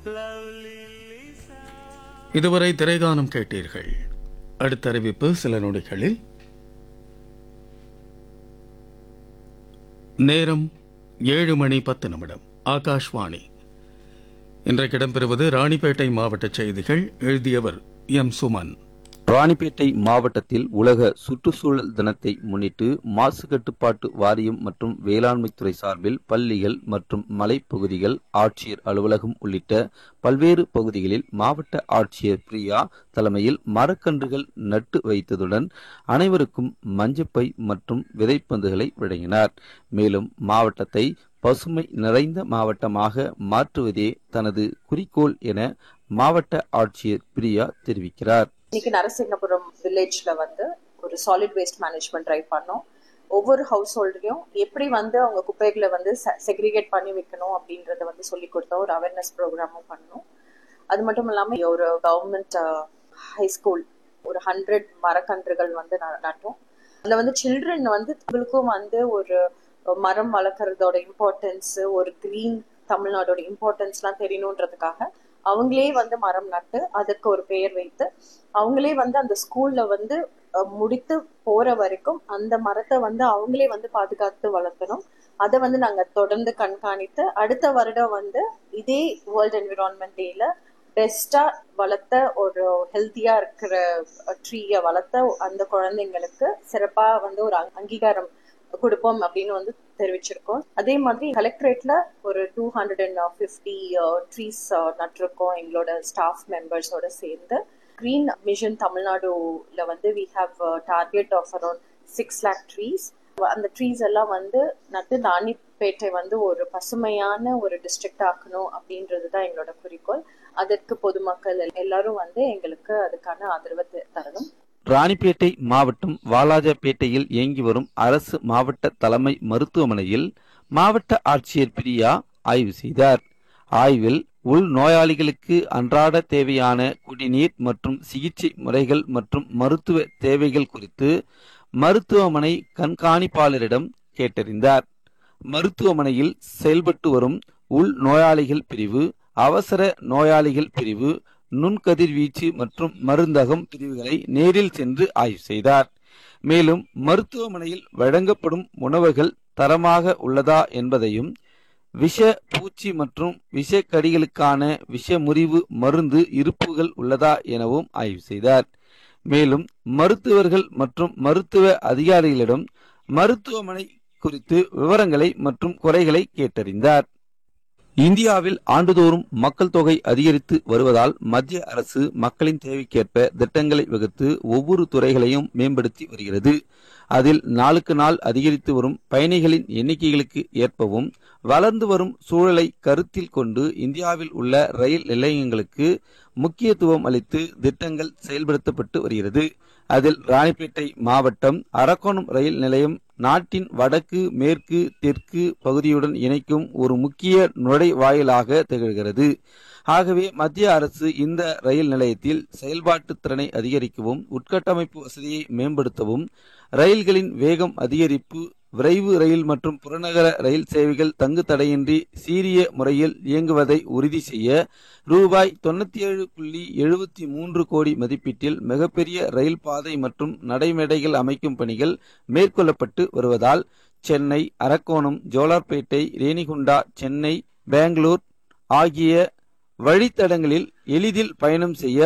இதுவரை திரைகானம் கேட்டீர்கள் அடுத்த அறிவிப்பு சில நொடிகளில் நேரம் ஏழு மணி பத்து நிமிடம் ஆகாஷ்வாணி இன்றைக்கு இடம்பெறுவது ராணிப்பேட்டை மாவட்ட செய்திகள் எழுதியவர் எம் சுமன் ராணிப்பேட்டை மாவட்டத்தில் உலக சுற்றுச்சூழல் தினத்தை முன்னிட்டு மாசு கட்டுப்பாட்டு வாரியம் மற்றும் வேளாண்மைத்துறை சார்பில் பள்ளிகள் மற்றும் மலைப்பகுதிகள் ஆட்சியர் அலுவலகம் உள்ளிட்ட பல்வேறு பகுதிகளில் மாவட்ட ஆட்சியர் பிரியா தலைமையில் மரக்கன்றுகள் நட்டு வைத்ததுடன் அனைவருக்கும் மஞ்சப்பை மற்றும் விதைப்பந்துகளை வழங்கினார் மேலும் மாவட்டத்தை பசுமை நிறைந்த மாவட்டமாக மாற்றுவதே தனது குறிக்கோள் என மாவட்ட ஆட்சியர் பிரியா தெரிவிக்கிறார் இன்னைக்கு நரசிங்கபுரம் வில்லேஜ்ல வந்து ஒரு சாலிட் வேஸ்ட் மேனேஜ்மெண்ட் ட்ரை பண்ணோம் ஒவ்வொரு ஹவுஸ் ஹோல்டரையும் எப்படி வந்து அவங்க குப்பைகளை வந்து செக்ரிகேட் பண்ணி வைக்கணும் அப்படின்றத வந்து சொல்லி கொடுத்தோம் ஒரு அவேர்னஸ் ப்ரோக்ராமும் பண்ணோம் அது மட்டும் இல்லாம ஒரு கவர்மெண்ட் ஹை ஸ்கூல் ஒரு ஹண்ட்ரட் மரக்கன்றுகள் வந்து ந- நட்டோம் அதுல வந்து சில்ட்ரன் வந்து அவங்களுக்கும் வந்து ஒரு மரம் வளர்க்கறதோட இம்பார்ட்டன்ஸ் ஒரு கிரீன் தமிழ்நாடோட இம்பார்ட்டன்ஸ்லாம் தெரியணுன்றதுக்காக அவங்களே வந்து மரம் நட்டு அதுக்கு ஒரு பெயர் வைத்து அவங்களே வந்து அந்த ஸ்கூல்ல வந்து அஹ், முடித்து போற வரைக்கும் அந்த மரத்தை வந்து அவங்களே வந்து பாதுகாத்து வளர்த்தணும் அதை வந்து நாங்க தொடர்ந்து கண்காணித்து அடுத்த வருடம் வந்து இதே வேர்ல்ட் என்விரான்மெண்ட் டேல பெஸ்டா வளர்த்த ஒரு ஹெல்த்தியா இருக்கிற ட்ரீயை வளர்த்த அந்த குழந்தைங்களுக்கு சிறப்பா வந்து ஒரு அங்- அங்கீகாரம் கொடுப்போம் அப்படின்னு வந்து தெரிவிச்சிருக்கோம் அதே மாதிரி கலெக்டரேட்ல ஒரு two hundred and fifty trees நட்டிருக்கோம் எங்களோட ஸ்டாஃப் மெம்பர்ஸோட சேர்ந்து கிரீன் மிஷன் தமிழ்நாடுல வந்து we have target of around six lakh trees அந்த ட்ரீஸ் எல்லாம் வந்து நட்டு ராணிப்பேட்டை வந்து ஒரு பசுமையான ஒரு டிஸ்ட்ரிக்ட் ஆக்கணும் அப்படின்றது தான் எங்களோட குறிக்கோள் அதற்கு பொதுமக்கள் எல்லாரும் வந்து எங்களுக்கு அதுக்கான ஆதரவை த- தரணும் ராணிப்பேட்டை மாவட்டம் வாலாஜாபேட்டையில் இயங்கி வரும் அரசு மாவட்ட தலைமை மருத்துவமனையில் மாவட்ட ஆட்சியர் பிரியா ஆய்வு செய்தார் ஆய்வில் உள் நோயாளிகளுக்கு அன்றாட தேவையான குடிநீர் மற்றும் சிகிச்சை முறைகள் மற்றும் மருத்துவ தேவைகள் குறித்து மருத்துவமனை கண்காணிப்பாளரிடம் கேட்டறிந்தார் மருத்துவமனையில் செயல்பட்டு வரும் உள் நோயாளிகள் பிரிவு அவசர நோயாளிகள் பிரிவு நுண்கதிர்வீச்சு மற்றும் மருந்தகம் பிரிவுகளை நேரில் சென்று ஆய்வு செய்தார் மேலும் மருத்துவமனையில் வழங்கப்படும் உணவுகள் தரமாக உள்ளதா என்பதையும் விஷ பூச்சி மற்றும் விஷக்கடிகளுக்கான விஷமுறிவு மருந்து இருப்புகள் உள்ளதா எனவும் ஆய்வு செய்தார் மேலும் மருத்துவர்கள் மற்றும் மருத்துவ அதிகாரிகளிடம் மருத்துவமனை குறித்து விவரங்களை மற்றும் குறைகளை கேட்டறிந்தார் இந்தியாவில் ஆண்டுதோறும் மக்கள் தொகை அதிகரித்து வருவதால் மத்திய அரசு மக்களின் தேவைக்கேற்ப திட்டங்களை வகுத்து ஒவ்வொரு துறைகளையும் மேம்படுத்தி வருகிறது அதில் நாளுக்கு நாள் அதிகரித்து வரும் பயணிகளின் எண்ணிக்கைகளுக்கு ஏற்பவும் வளர்ந்து வரும் சூழலை கருத்தில் கொண்டு இந்தியாவில் உள்ள ரயில் நிலையங்களுக்கு முக்கியத்துவம் அளித்து திட்டங்கள் செயல்படுத்தப்பட்டு வருகிறது அதில் ராணிப்பேட்டை மாவட்டம் அரக்கோணம் ரயில் நிலையம் நாட்டின் வடக்கு மேற்கு தெற்கு பகுதியுடன் இணைக்கும் ஒரு முக்கிய நுழைவாயிலாக திகழ்கிறது ஆகவே மத்திய அரசு இந்த ரயில் நிலையத்தில் செயல்பாட்டு திறனை அதிகரிக்கவும் உட்கட்டமைப்பு வசதியை மேம்படுத்தவும் ரயில்களின் வேகம் அதிகரிப்பு விரைவு ரயில் மற்றும் புறநகர ரயில் சேவைகள் தங்கு தடையின்றி சீரிய முறையில் இயங்குவதை உறுதி செய்ய ரூபாய் தொண்ணூத்தி ஏழு புள்ளி எழுபத்தி மூன்று கோடி மதிப்பீட்டில் மிகப்பெரிய ரயில் பாதை மற்றும் நடைமேடைகள் அமைக்கும் பணிகள் மேற்கொள்ளப்பட்டு வருவதால் சென்னை அரக்கோணம் ஜோலார்பேட்டை ரேணிகுண்டா சென்னை பெங்களூர் ஆகிய வழித்தடங்களில் எளிதில் பயணம் செய்ய